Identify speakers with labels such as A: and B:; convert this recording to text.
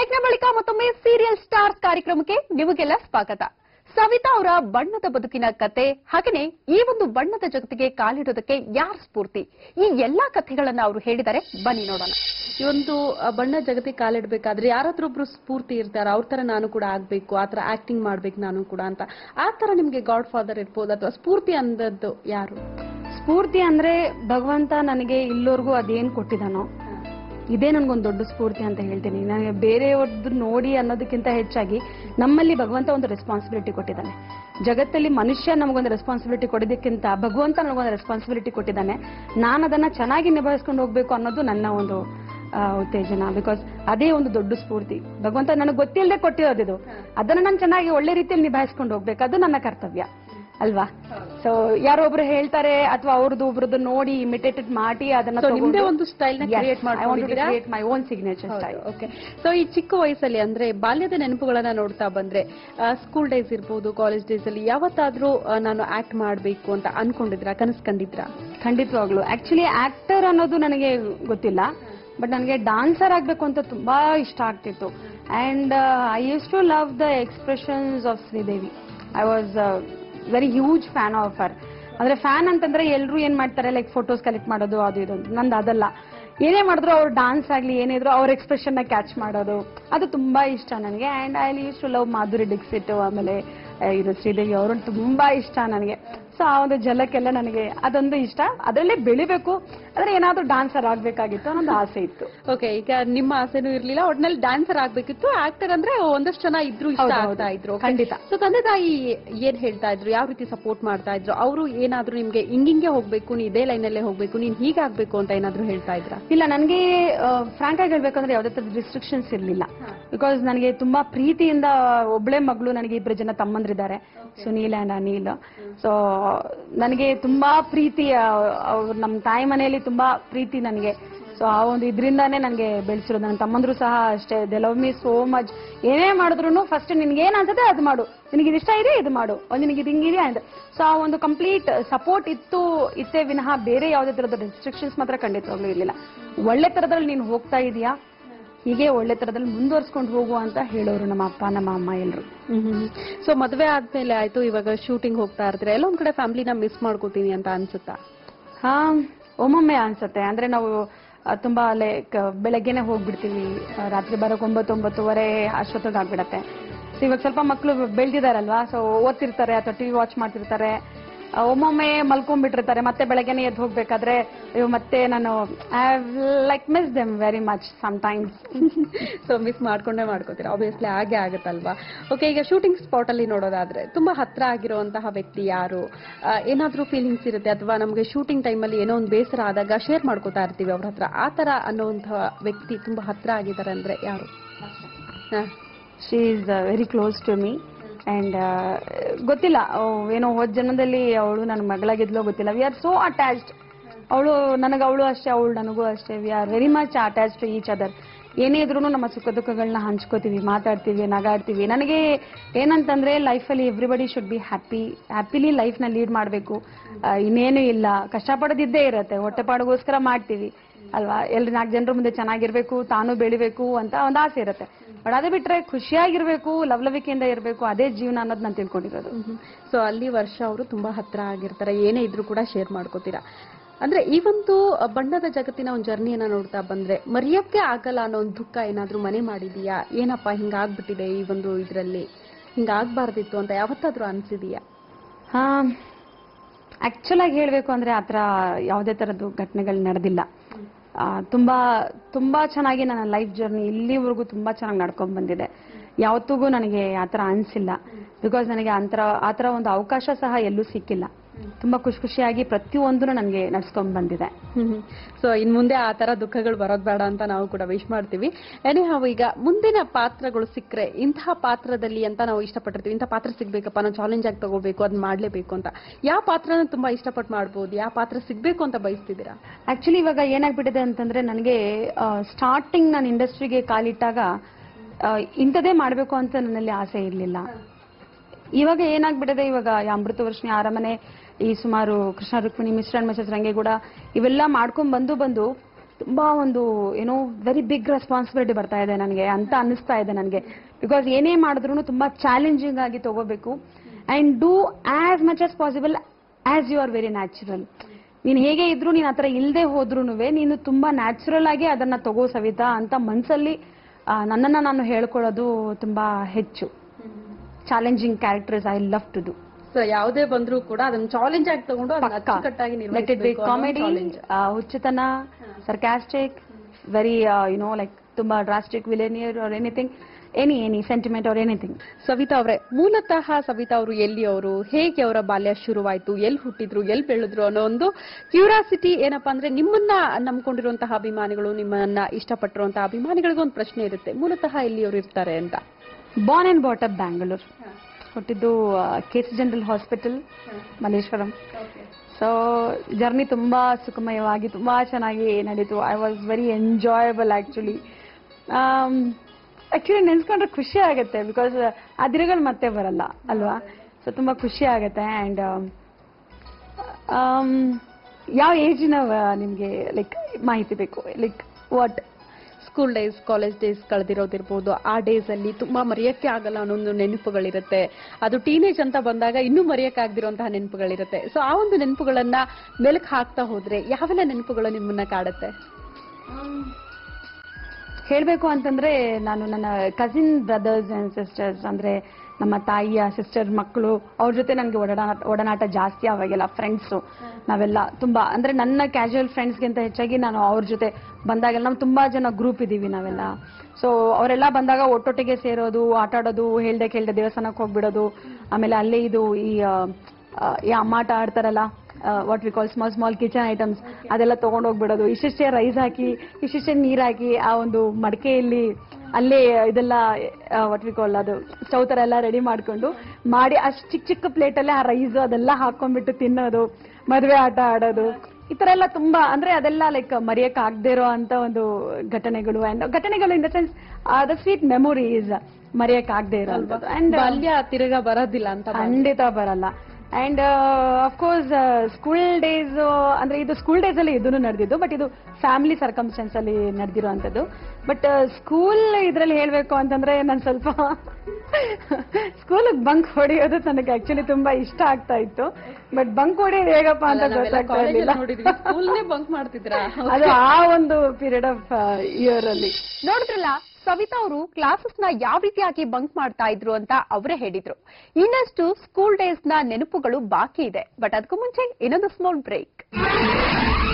A: ಬ್ರೇಕ್ನ ಬಳಿಕ ಮತ್ತೊಮ್ಮೆ serial stars ಕಾರ್ಯಕ್ರಮಕ್ಕೆ ನಿಮಗೆಲ್ಲ ಸ್ವಾಗತ ಸವಿತಾ ಅವರ ಬಣ್ಣದ ಬದುಕಿನ ಕತೆ ಹಾಗೆಯೇ ಈ ಒಂದು ಬಣ್ಣದ ಜಗತ್ತಿಗೆ ಕಾಲಿಡೋದಕ್ಕೆ ಯಾರ್ ಸ್ಫೂರ್ತಿ ಈ ಎಲ್ಲಾ ಕಥೆಗಳನ್ನ ಅವರು ಹೇಳಿದ್ದಾರೆ ಬನ್ನಿ ನೋಡೋಣ
B: ಈ ಒಂದು ಆ, ಬಣ್ಣ ಜಗತ್ತಿಗೆ ಕಾಲಿಡ್ಬೇಕಾದ್ರೆ ಯಾರಾದ್ರೂ ಒಬ್ರು ಸ್ಫೂರ್ತಿ ಇರ್ತಾರ ಅವ್ರ ತರ ನಾನು ಕೂಡ ಆಗ್ಬೇಕು ಆ ತರ ಆಕ್ಟಿಂಗ್ ಮಾಡ್ಬೇಕು ನಾನು ಕೂಡ ಅಂತ ಆ ತರ ನಿಮ್ಗೆ ಗಾಡ್ ಫಾದರ್ ಇರ್ಬೋದು ಅಥವಾ ಸ್ಫೂರ್ತಿ ಅಂದದ್ದು ಯಾರು
C: ಸ್ಫೂರ್ತಿ ಅಂದ್ರೆ ಭಗವಂತ ನನಗೆ ಇಲ್ಲೋರ್ಗೂ ಅದೇನ್ ಕೊಟ್ಟಿದಾನೋ ಇದೇ ನನ್ಗೊಂದು ದೊಡ್ಡ ಸ್ಫೂರ್ತಿ ಅಂತ ಹೇಳ್ತೀನಿ ನನಗೆ ಬೇರೆಯವ್ರದ್ದು ನೋಡಿ ಅನ್ನೋದಕ್ಕಿಂತ ಹೆಚ್ಚಾಗಿ ನಮ್ಮಲ್ಲಿ ಭಗವಂತ ಒಂದು ರೆಸ್ಪಾನ್ಸಿಬಿಲಿಟಿ ಕೊಟ್ಟಿದ್ದಾನೆ ಜಗತ್ತಲ್ಲಿ ಮನುಷ್ಯ ನಮಗೊಂದು ರೆಸ್ಪಾನ್ಸಿಬಿಲಿಟಿ ಕೊಡೋದಕ್ಕಿಂತ ಭಗವಂತ ನನಗೊಂದು ರೆಸ್ಪಾನ್ಸಿಬಿಲಿಟಿ ಕೊಟ್ಟಿದ್ದಾನೆ ನಾನು ಅದನ್ನ ಚೆನ್ನಾಗಿ ನಿಭಾಯಿಸ್ಕೊಂಡು ಹೋಗ್ಬೇಕು ಅನ್ನೋದು ನನ್ನ ಒಂದು ಆ, ಉತ್ತೇಜನ ಬಿಕಾಸ್ ಅದೇ ಒಂದು ದೊಡ್ಡ ಸ್ಫೂರ್ತಿ ಭಗವಂತ ನನಗೆ ಗೊತ್ತಿಲ್ಲದೆ ಕೊಟ್ಟಿರೋದಿದು ಅದನ್ನ ನಾನು ಚೆನ್ನಾಗಿ ಒಳ್ಳೆ ರೀತಿಯಲ್ಲಿ ನಿಭಾಯಿಸ್ಕೊಂಡು ಹೋಗ್ಬೇಕು ಅದು ನನ್ನ ಕರ್ತವ್ಯ ಅಲ್ವಾ ಸೊ ಯಾರೋ ಒಬ್ರು ಹೇಳ್ತಾರೆ ಅಥವಾ ಅವ್ರದ್ದು ಒಬ್ರದ್ದು ನೋಡಿ ಇಮಿಟೇಟೆಡ್ ಮಾಡಿ ಅದನ್ನ
B: So, ನಿಮ್ದೇ ಒಂದು style ನ create ಮಾಡ್ಕೊಂಡಿದ್ದೀರಾ?
C: My own signature style
B: okay so ಈ ಚಿಕ್ಕ ವಯಸ್ಸಲ್ಲಿ ಅಂದ್ರೆ ಬಾಲ್ಯದ ನೆನಪುಗಳನ್ನ ನೋಡ್ತಾ ಬಂದ್ರೆ ಸ್ಕೂಲ್ ಡೇಸ್ ಇರ್ಬೋದು ಕಾಲೇಜ್ ಡೇಸ್ ಅಲ್ಲಿ ಯಾವತ್ತಾದ್ರೂ ಆ, ನಾನು ಆಕ್ಟ್ ಮಾಡ್ಬೇಕು ಅಂತ ಅನ್ಕೊಂಡಿದ್ರಾ ಕನಸು ಕಂಡಿದ್ರಾ
C: ಖಂಡಿತವಾಗ್ಲು ಆಕ್ಚುಲಿ ಆಕ್ಟರ್ ಅನ್ನೋದು ನನಗೆ ಗೊತ್ತಿಲ್ಲ ಬಟ್ ನನಗೆ ಡಾನ್ಸರ್ ಆಗ್ಬೇಕು ಅಂತ ತುಂಬಾ ಇಷ್ಟ ಆಗ್ತಿತ್ತು and I use to love the expressions of Sridevi I was very huge fan of her ಅಂದ್ರೆ ಫ್ಯಾನ್ ಅಂತಂದ್ರೆ ಎಲ್ಲರೂ ಏನ್ ಮಾಡ್ತಾರೆ ಲೈಕ್ ಫೋಟೋಸ್ ಕಲೆಕ್ಟ್ ಮಾಡೋದು ಅದು ಇದು ಅಂತ. ನಂದು ಅದಲ್ಲ ಏನೇ ಮಾಡಿದ್ರು ಅವ್ರು ಡಾನ್ಸ್ ಆಗ್ಲಿ ಏನೇ ಇದ್ರು ಅವ್ರ ಎಕ್ಸ್ಪ್ರೆಷನ್ ನ ಕ್ಯಾಚ್ ಮಾಡೋದು ಅದು ತುಂಬಾ ಇಷ್ಟ ನನಗೆ and I use to love Madhuri Dixit ಆಮೇಲೆ ಆ, ಇದು ಶ್ರೀದೇವಿ ಅವರು ತುಂಬಾ ಇಷ್ಟ ನನಗೆ ಸೊ ಆ ಒಂದು ಜಲಕ್ಕೆಲ್ಲ ನನಗೆ ಅದೊಂದು ಇಷ್ಟ ಅದರಲ್ಲೇ ಬೆಳಿಬೇಕು ಆದ್ರೆ ಏನಾದ್ರೂ ಡಾನ್ಸರ್ ಆಗ್ಬೇಕಾಗಿತ್ತು ಅನ್ನೋದು ಆಸೆ ಇತ್ತು
B: ಓಕೆ ಈಗ ನಿಮ್ಮ ಆಸೆನೂ ಇರ್ಲಿಲ್ಲ ಒಟ್ನಲ್ಲಿ ಡ್ಯಾನ್ಸರ್ ಆಗ್ಬೇಕಿತ್ತು ಆಕ್ಟರ್ ಅಂದ್ರೆ ಒಂದಷ್ಟು ಜನ ಇದ್ರು ಇಷ್ಟ
C: ಹೌದು, ಹೌದು.
B: ಆಗ್ತಾ ಇದ್ರು okay.
C: ಖಂಡಿತ.
B: ಸೊ ತಂದೆ ತಾಯಿ ಏನ್ ಹೇಳ್ತಾ ಇದ್ರು ಯಾವ ರೀತಿ ಸಪೋರ್ಟ್ ಮಾಡ್ತಾ ಇದ್ರು ಅವರು ಏನಾದ್ರೂ ನಿಮ್ಗೆ ಹಿಂಗಿಂಗೆ ಹೋಗ್ಬೇಕು ನೀ ಇದೇ ಲೈನ್ ಅಲ್ಲೇ ಹೋಗ್ಬೇಕು ನೀನ್ ಹೀಗಾಗ್ಬೇಕು ಅಂತ ಏನಾದ್ರೂ ಹೇಳ್ತಾ ಇದ್ರ
C: ಇಲ್ಲ ನನಗೆ ಫ್ರಾಂಕ್ ಆಗಿ ಹೇಳ್ಬೇಕಂದ್ರೆ ಯಾವುದೇ ಥರದ ರಿಸ್ಟ್ರಿಕ್ಷನ್ಸ್ ಇರಲಿಲ್ಲ ಬಿಕಾಸ್ ನನಗೆ ತುಂಬಾ ಪ್ರೀತಿಯಿಂದ ಒಬ್ಳೆ ಮಗಳು ನನಗೆ ಇಬ್ಬರು ಜನ ತಮ್ಮಂದ್ರಿದ್ದಾರೆ ಸುನೀಲ್ ಅಂಡ್ ಅನಿಲ್ ಸೊ ನನಗೆ ತುಂಬಾ ಪ್ರೀತಿ ಅವ್ರು ನಮ್ಮ ತಾಯಿ ಮನೆಯಲ್ಲಿ ತುಂಬಾ ಪ್ರೀತಿ ನನಗೆ ಸೊ ಆ ಒಂದು ಇದರಿಂದಾನೇ ನನಗೆ ಬೆಳೆಸಿರೋದು ನನ್ನ ತಮ್ಮಂದ್ರು ಸಹ ಅಷ್ಟೇ they love me so much ಏನೇ ಮಾಡಿದ್ರು ಫಸ್ಟ್ ನಿನ್ಗೆ ಏನ್ ಅನ್ಸುತ್ತೆ ಅದು ಮಾಡು ನಿನಗೆ ಇದು ಇಷ್ಟ ಇದೆ ಇದು ಮಾಡು ಒಂದು ನಿನಗೆ ಇದು ಹಿಂಗಿದೆ ಅಂತ ಸೊ ಆ ಒಂದು ಕಂಪ್ಲೀಟ್ ಸಪೋರ್ಟ್ ಇತ್ತು ಇತ್ತೇ ವಿನಃ ಬೇರೆ ಯಾವುದೇ ತರದ ರೆಸ್ಟ್ರಿಕ್ಷನ್ಸ್ ಮಾತ್ರ ಖಂಡಿತವಾಗ್ಲೂ ಇರಲಿಲ್ಲ ಒಳ್ಳೆ ತರದಲ್ಲಿ ನೀನು ಹೋಗ್ತಾ ಇದೀಯಾ ಹೀಗೆ ಒಳ್ಳೆ ತರದಲ್ಲಿ ಮುಂದುವರ್ಸ್ಕೊಂಡು ಹೋಗು ಅಂತ ಹೇಳೋರು ನಮ್ಮ ಅಪ್ಪ ನಮ್ಮ ಅಮ್ಮ ಎಲ್ಲರೂ
B: ಸೊ ಮದ್ವೆ ಆದ್ಮೇಲೆ ಆಯ್ತು ಇವಾಗ ಶೂಟಿಂಗ್ ಹೋಗ್ತಾ ಇರ್ತೀರಾ ಎಲ್ಲೊಂದ್ ಕಡೆ ಫ್ಯಾಮಿಲಿನ ಮಿಸ್ ಮಾಡ್ಕೋತೀನಿ ಅಂತ ಅನ್ಸುತ್ತಾ
C: ಹಾ ಒಮ್ಮೊಮ್ಮೆ ಅನ್ಸುತ್ತೆ ಅಂದ್ರೆ ನಾವು ಆ, ತುಂಬಾ ಲೈಕ್ ಬೆಳಗ್ಗೆನೆ ಹೋಗ್ಬಿಡ್ತೀವಿ ಆ, ರಾತ್ರಿ ಬರೋಕ್ ಒಂಬತ್ತು ಒಂಬತ್ತುವರೆ ಅಷ್ಟೊತ್ತಿಗೆ ಆಗ್ಬಿಡತ್ತೆ So, ಇವಾಗ ಸ್ವಲ್ಪ ಮಕ್ಕಳು ಬೆಳೆದಿದಾರಲ್ವಾ ಸೊ ಓದ್ತಿರ್ತಾರೆ ಅಥವಾ ಟಿವಿ ವಾಚ್ ಮಾಡ್ತಿರ್ತಾರೆ ಆ, ಒಮ್ಮೊಮ್ಮೆ ಮಲ್ಕೊಂಡ್ಬಿಟ್ಟಿರ್ತಾರೆ ಮತ್ತೆ ಬೆಳಗ್ಗೆನೆ ಎದ್ದು ಹೋಗ್ಬೇಕಾದ್ರೆ ಅಯ್ಯೋ ಮತ್ತೆ ನಾನು I like miss them very much sometimes
B: so miss ಮಾಡ್ಕೊಂಡೇ ಮಾಡ್ಕೋತೀರಾ ಆಬ್ವಿಯಸ್ಲಿ ಹಾಗೆ ಆಗುತ್ತಲ್ವಾ ಓಕೆ ಈಗ ಶೂಟಿಂಗ್ ಸ್ಪಾಟ್ ಅಲ್ಲಿ ನೋಡೋದಾದ್ರೆ ತುಂಬಾ ಹತ್ರ ಆಗಿರುವಂತಹ ವ್ಯಕ್ತಿ ಯಾರು ಆ, ಏನಾದ್ರೂ ಫೀಲಿಂಗ್ಸ್ ಇರುತ್ತೆ ಅಥವಾ ನಮಗೆ ಶೂಟಿಂಗ್ ಟೈಮಲ್ಲಿ ಏನೋ ಒಂದು ಬೇಸರ ಆದಾಗ ಶೇರ್ ಮಾಡ್ಕೋತಾ ಇರ್ತೀವಿ ಅವ್ರ ಹತ್ರ ಆ ತರ ಅನ್ನೋಂತಹ ವ್ಯಕ್ತಿ ತುಂಬಾ ಹತ್ರ ಆಗಿದ್ದಾರೆ ಅಂದ್ರೆ ಯಾರು ಹಾ.
C: She is very close to me and ಗೊತ್ತಿಲ್ಲ ಓ, ಏನೋ ಹೋದ ಜನ್ಮದಲ್ಲಿ ಅವಳು ನನ್ನ ಮಗಳಾಗಿದ್ಲೋ ಗೊತ್ತಿಲ್ಲ ವಿ ಆರ್ ಸೋ ಅಟ್ಯಾಚ್ಡ್ ಅವಳು ನನಗೆ ಅವಳು ಅಷ್ಟೇ ಅವಳು ನನಗೂ ಅಷ್ಟೇ we are very much attach to each other ಏನೇ ಇದ್ರೂ ನಮ್ಮ ಸುಖ ದುಃಖಗಳನ್ನ ಹಂಚ್ಕೋತೀವಿ ಮಾತಾಡ್ತೀವಿ ನಗಾಡ್ತೀವಿ ನನಗೆ ಏನಂತಂದ್ರೆ ಲೈಫಲ್ಲಿ everybody should be happy happily ಲೈಫ್ನ ಲೀಡ್ ಮಾಡಬೇಕು ಇನ್ನೇನು ಇಲ್ಲ ಕಷ್ಟಪಡೋದಿದ್ದೇ ಇರುತ್ತೆ ಹೊಟ್ಟೆಪಾಡಿಗೋಸ್ಕರ ಮಾಡ್ತೀವಿ ಅಲ್ವಾ ಎಲ್ರು ನಾಲ್ಕು ಜನರ ಮುಂದೆ ಚೆನ್ನಾಗಿರ್ಬೇಕು ತಾನು ಬೆಳಿಬೇಕು ಅಂತ ಒಂದು ಆಸೆ ಇರುತ್ತೆ ಬಟ್ ಅದೇ ಬಿಟ್ರೆ ಖುಷಿಯಾಗಿರ್ಬೇಕು ಲವಲವಿಕೆಯಿಂದ ಇರಬೇಕು ಅದೇ ಜೀವನ ಅನ್ನೋದು ನಾನು ತಿಳ್ಕೊಂಡಿರೋದು
B: ಸೊ ಅಲ್ಲಿ ವರ್ಷ ಅವರು ತುಂಬಾ ಹತ್ರ ಆಗಿರ್ತಾರೆ ಏನೇ ಇದ್ರೂ ಕೂಡ ಶೇರ್ ಮಾಡ್ಕೋತೀರಾ ಅಂದ್ರೆ ಈ ಒಂದು ಬಣ್ಣದ ಜಗತ್ತಿನ ಒಂದು ಜರ್ನಿಯನ್ನ ನೋಡ್ತಾ ಬಂದ್ರೆ ಮರೆಯಕ್ಕೆ ಆಗಲ್ಲ ಅನ್ನೋ ಒಂದು ದುಃಖ ಏನಾದ್ರೂ ಮನೆ ಮಾಡಿದೀಯಾ ಏನಪ್ಪ ಹಿಂಗಾಗ್ಬಿಟ್ಟಿದೆ ಈ ಒಂದು ಇದ್ರಲ್ಲಿ ಹಿಂಗಾಗ್ಬಾರ್ದಿತ್ತು ಅಂತ ಯಾವತ್ತಾದ್ರೂ ಅನ್ಸಿದೀಯಾ
C: ಹಾ ಆಕ್ಚುಲ್ ಆಗಿ ಹೇಳ್ಬೇಕು ಅಂದ್ರೆ ಆತರ ಯಾವುದೇ ತರದ್ದು ಘಟನೆಗಳು ನಡೆದಿಲ್ಲ ಆ, ತುಂಬಾ ತುಂಬಾ ಚೆನ್ನಾಗಿ ನನ್ನ ಲೈಫ್ ಜರ್ನಿ ಇಲ್ಲಿವರೆಗೂ ತುಂಬಾ ಚೆನ್ನಾಗಿ ನಡ್ಕೊಂಡ್ ಬಂದಿದೆ ಯಾವತ್ತಿಗೂ ನನಗೆ ಆತರ ಅನ್ಸಿಲ್ಲ ಬಿಕಾಸ್ ನನಗೆ ಅಂತರ ಆತರ ಒಂದು ಅವಕಾಶ ಸಹ ಎಲ್ಲೂ ಸಿಕ್ಕಿಲ್ಲ ತುಂಬಾ ಖುಷಿ ಖುಷಿಯಾಗಿ ಪ್ರತಿಯೊಂದನ್ನು ನನಗೆ ನಡ್ಸ್ಕೊಂಡ್ ಬಂದಿದೆ
B: ಸೊ ಇನ್ ಮುಂದೆ ಆ ತರ ದುಃಖಗಳು ಬರೋದ್ ಬೇಡ ಅಂತ ನಾವು ಕೂಡ ವಿಶ್ ಮಾಡ್ತೀವಿ ಏನೇ ಹಾವು ಈಗ ಮುಂದಿನ ಪಾತ್ರಗಳು ಸಿಕ್ಕರೆ ಇಂತಹ ಪಾತ್ರದಲ್ಲಿ ಅಂತ ನಾವು ಇಷ್ಟಪಟ್ಟಿರ್ತೀವಿ ಇಂಥ ಪಾತ್ರ ಸಿಗ್ಬೇಕಪ್ಪ ನಾವು ಚಾಲೆಂಜ್ ಆಗಿ ತಗೋಬೇಕು ಅದನ್ನ ಮಾಡ್ಲೇಬೇಕು ಅಂತ ಯಾವ ಪಾತ್ರನ ತುಂಬಾ ಇಷ್ಟಪಟ್ಟು ಮಾಡ್ಬೋದು ಯಾವ ಪಾತ್ರ ಸಿಗ್ಬೇಕು ಅಂತ ಬಯಸ್ತಿದ್ದೀರಾ
C: ಆಕ್ಚುಲಿ ಇವಾಗ ಏನಾಗ್ಬಿಟ್ಟಿದೆ ಅಂತಂದ್ರೆ ನನಗೆ ಸ್ಟಾರ್ಟಿಂಗ್ ನಾನು ಇಂಡಸ್ಟ್ರಿಗೆ ಕಾಲಿಟ್ಟಾಗ ಆ, ಇಂಥದೇ ಮಾಡಬೇಕು ಅಂತ ನನ್ನಲ್ಲಿ ಆಸೆ ಇರಲಿಲ್ಲ ಇವಾಗ ಏನಾಗ್ಬಿಟ್ಟಿದೆ ಇವಾಗ ಈ ಅಮೃತ ವರ್ಷಿಣಿ ಅರಮನೆ ಈ ಸುಮಾರು ಕೃಷ್ಣ ರುಕ್ಮಿಣಿ ಮಿಶ್ರಣ ಮೆಸೇಜ್ ರಂಗೇಗೌಡ ಇವೆಲ್ಲ ಮಾಡ್ಕೊಂಡ್ ಬಂದು ಬಂದು ತುಂಬಾ ಒಂದು ಏನೋ ವೆರಿ ಬಿಗ್ ರೆಸ್ಪಾನ್ಸಿಬಿಲಿಟಿ ಬರ್ತಾ ಇದೆ ನನಗೆ ಅಂತ ಅನ್ನಿಸ್ತಾ ಇದೆ ನನಗೆ ಬಿಕಾಸ್ ಏನೇ ಮಾಡಿದ್ರು ತುಂಬಾ ಚಾಲೆಂಜಿಂಗ್ ಆಗಿ ತಗೋಬೇಕು and do as much as possible as you are very natural ನೀನ್ ಹೇಗೆ ಇದ್ರು ನೀನ್ ಆತರ ಇಲ್ಲದೆ ಹೋದ್ರು ನೀನು ತುಂಬಾ ನ್ಯಾಚುರಲ್ ಆಗಿ ಅದನ್ನ ತಗೋ ಸವಿತಾ ಅಂತ ಮನ್ಸಲ್ಲಿ ಆ, ನನ್ನನ್ನ ನಾನು ಹೇಳ್ಕೊಳ್ಳೋದು ತುಂಬಾ ಹೆಚ್ಚು challenging characters I love to do
B: so ಯಾವುದೇ ಬಂದ್ರೂ ಕೂಡ ಅದನ್ನ ಚಾಲೆಂಜ್ ಆಗಿ ತಗೊಂಡು ಅದನ್ನ ಅಚ್ಚುಕಟ್ಟಾಗಿ
C: ಲೆಟ್ ಇಟ್ ಬಿ
B: ನಿರ್ವಹಿಸಬೇಕು
C: ಕಾಮಿಡಿ ಹುಚ್ಚುತನ sarcastic very you know like ತುಂಬಾ drastic villainy or anything any any sentiment or anything
B: Savita ಅವರೇ ಮೂಲತಃ ಸವಿತಾ ಅವರು ಎಲ್ಲಿ ಅವರು ಹೇಗೆ ಅವರ ಬಾಲ್ಯ ಶುರುವಾಯ್ತು ಎಲ್ಲಿ ಹುಟ್ಟಿದ್ರು ಎಲ್ಲಿ ಬೆಳೆದ್ರು ಅನ್ನೋ ಒಂದು ಕ್ಯೂರಿಯಾಸಿಟಿ ಏನಪ್ಪಾ ಅಂದ್ರೆ ನಿಮ್ಮನ್ನ ನಂಬ್ಕೊಂಡಿರುವಂತಹ ಅಭಿಮಾನಿಗಳು ನಿಮ್ಮನ್ನ ಇಷ್ಟಪಟ್ಟಿರುವಂತಹ ಅಭಿಮಾನಿಗಳಿಗೂ ಒಂದು ಪ್ರಶ್ನೆ ಇರುತ್ತೆ ಮೂಲತಃ ಎಲ್ಲಿಯವರು ಇರ್ತಾರೆ ಅಂತ
C: born and brought up Bangalore ಹುಟ್ಟಿದ್ದು K C general hospital Malleshwaram so journey ತುಂಬಾ ಸುಖಮಯವಾಗಿ ತುಂಬಾ ಚೆನ್ನಾಗಿ ನಡೀತು I was very enjoyable actually actually ನೆನ್ಸ್ಕೊಂಡ್ರೆ ಖುಷಿ ಆಗುತ್ತೆ ಬಿಕಾಸ್ ಆ ದಿನಗಳು ಮತ್ತೆ ಬರಲ್ಲ ಅಲ್ವಾ ಸೊ ತುಂಬಾ ಖುಷಿ ಆಗುತ್ತೆ ಅಂಡ್ ಯಾವ ಏಜಿನ ನಿಮ್ಗೆ ಲೈಕ್ ಮಾಹಿತಿ ಬೇಕು like what
B: school days college days ಕಳೆದಿರೋದಿರ್ಬೋದು ಆ ಡೇಸ್ ಅಲ್ಲಿ ತುಂಬಾ ಮರೆಯಕ್ಕೆ ಆಗಲ್ಲ ಅನ್ನೊಂದು ನೆನಪುಗಳಿರುತ್ತೆ ಅದು ಟೀನೇಜ್ ಅಂತ ಬಂದಾಗ ಇನ್ನೂ ಮರೆಯಕ್ಕಾಗದಿರುವಂತಹ ನೆನಪುಗಳಿರುತ್ತೆ ಸೊ ಆ ಒಂದು ನೆನಪುಗಳನ್ನ ಮೆಲುಕು ಹಾಕ್ತಾ ಹೋದ್ರೆ ಯಾವೆಲ್ಲ ನೆನಪುಗಳು ನಿಮ್ಮನ್ನ ಕಾಡುತ್ತೆ
C: ಹೇಳ್ಬೇಕು ಅಂತಂದ್ರೆ ನಾನು ನನ್ನ ಕಸಿನ್ ಬ್ರದರ್ಸ್ ಅಂಡ್ ಸಿಸ್ಟರ್ಸ್ ಅಂದ್ರೆ ನಮ್ಮ ತಾಯಿಯ ಸಿಸ್ಟರ್ ಮಕ್ಕಳು ಅವ್ರ ಜೊತೆ ನನಗೆ ಒಡನಾಟ ಒಡನಾಟ ಜಾಸ್ತಿ ಅವಾಗೆಲ್ಲ ಫ್ರೆಂಡ್ಸು ನಾವೆಲ್ಲ ತುಂಬಾ ಅಂದ್ರೆ ನನ್ನ ಕ್ಯಾಶುವಲ್ ಫ್ರೆಂಡ್ಸ್ಗಿಂತ ಹೆಚ್ಚಾಗಿ ನಾನು ಅವ್ರ ಜೊತೆ ಬಂದಾಗೆಲ್ಲ ನಾವು ತುಂಬಾ ಜನ ಗ್ರೂಪ್ ಇದೀವಿ ನಾವೆಲ್ಲ ಸೊ ಅವರೆಲ್ಲ ಬಂದಾಗ ಒಟ್ಟೊಟ್ಟಿಗೆ ಸೇರೋದು ಆಟ ಆಡೋದು ಹೇಳ್ದೆ ಕೇಳ್ದೆ ದೇವಸ್ಥಾನಕ್ಕೆ ಹೋಗ್ಬಿಡೋದು ಆಮೇಲೆ ಅಲ್ಲೇ ಇದು ಈ ಆ, ಆ, ಈ ಅಮ್ಮಾಟ ಆಡ್ತಾರಲ್ಲ what we call small small kitchen items ಅದೆಲ್ಲ ತಗೊಂಡ್ ಹೋಗ್ಬಿಡೋದು ಇಷ್ಟಿಷ್ಟೇ ರೈಸ್ ಹಾಕಿ ಇಷ್ಟಿಷ್ಟೇ ನೀರ್ ಹಾಕಿ ಆ ಒಂದು ಮಡಕೆಯಲ್ಲಿ ಅಲ್ಲೇ ಇದೆಲ್ಲ ವಾಟ್ ವಿ ಕಾಲ್ ಅದು ಸ್ಟವ್ ತರ ಎಲ್ಲ ರೆಡಿ ಮಾಡ್ಕೊಂಡು ಮಾಡಿ ಅಷ್ಟು ಚಿಕ್ಕ ಚಿಕ್ಕ ಪ್ಲೇಟಲ್ಲೇ ಆ ರೈಸ್ ಅದೆಲ್ಲ ಹಾಕೊಂಡ್ಬಿಟ್ಟು ತಿನ್ನೋದು ಮದುವೆ ಆಟ ಆಡೋದು ಈ ತರ ಎಲ್ಲ ತುಂಬಾ ಅಂದ್ರೆ ಅದೆಲ್ಲ ಲೈಕ್ ಮರೆಯಕ್ ಆಗದೆ ಇರೋ ಅಂತ ಒಂದು ಘಟನೆಗಳು ಅಂಡ್ ಘಟನೆಗಳು in the sense the sweet memories ಮರೆಯಕ್ ಆಗದೆ ಇರೋ ಅಂಡ್
B: ಬಾಲ್ಯ ತಿರುಗಾ ಬರೋದಿಲ್ಲ ಅಂತ
C: ಖಂಡಿತ ಬರಲ್ಲ ಅಂಡ್ ಅಫ್ಕೋರ್ಸ್ ಸ್ಕೂಲ್ ಡೇಸ್ ಅಂದ್ರೆ ಇದು ಸ್ಕೂಲ್ ಡೇಸ್ ಅಲ್ಲಿ ಇದನ್ನು ನಡೆದಿದ್ದು ಬಟ್ ಇದು ಫ್ಯಾಮಿಲಿ ಸರ್ಕಮ್ಸ್ಟೆನ್ಸ್ ಅಲ್ಲಿ ನಡೆದಿರುವಂತದ್ದು ಬಟ್ ಸ್ಕೂಲ್ ಇದ್ರಲ್ಲಿ ಹೇಳ್ಬೇಕು ಅಂತಂದ್ರೆ ನಾನು ಸ್ವಲ್ಪ ಸ್ಕೂಲ್ ಬಂಕ್ ಹೊಡೆಯೋದು ನನಗೆ ಆಕ್ಚುಲಿ ತುಂಬಾ ಇಷ್ಟ ಆಗ್ತಾ ಇತ್ತು ಬಟ್ ಬಂಕ್ ಹೊಡೆಯೋದು ಹೇಗಪ್ಪ ಅಂತ ಗೊತ್ತಾಗ್ತಾ ಇರಲಿಲ್ಲ
B: ನೋಡಿದ್ವಿ ಸ್ಕೂಲ್ನೇ ಬಂಕ್ ಮಾಡ್ತಿದ್ರಾ
C: ಅದು ಆ ಒಂದು ಪೀರಿಯಡ್ ಆಫ್ ಇಯರ್ ಅಲ್ಲಿ
A: ನೋಡಿದ್ರಲ್ಲ ಸವಿತಾ ಅವರು ಕ್ಲಾಸಸ್ ನ ಯಾವ ರೀತಿಯಾಗಿ ಬಂಕ್ ಮಾಡ್ತಾ ಇದ್ರು ಅಂತ ಅವರೇ ಹೇಳಿದ್ರು ಇನ್ನಷ್ಟು ಸ್ಕೂಲ್ ಡೇಸ್ ನ ನೆನಪುಗಳು ಬಾಕಿ ಇದೆ ಬಟ್ ಅದಕ್ಕೂ ಮುಂಚೆ ಇನ್ನೊಂದು ಸ್ಮಾಲ್ ಬ್ರೇಕ್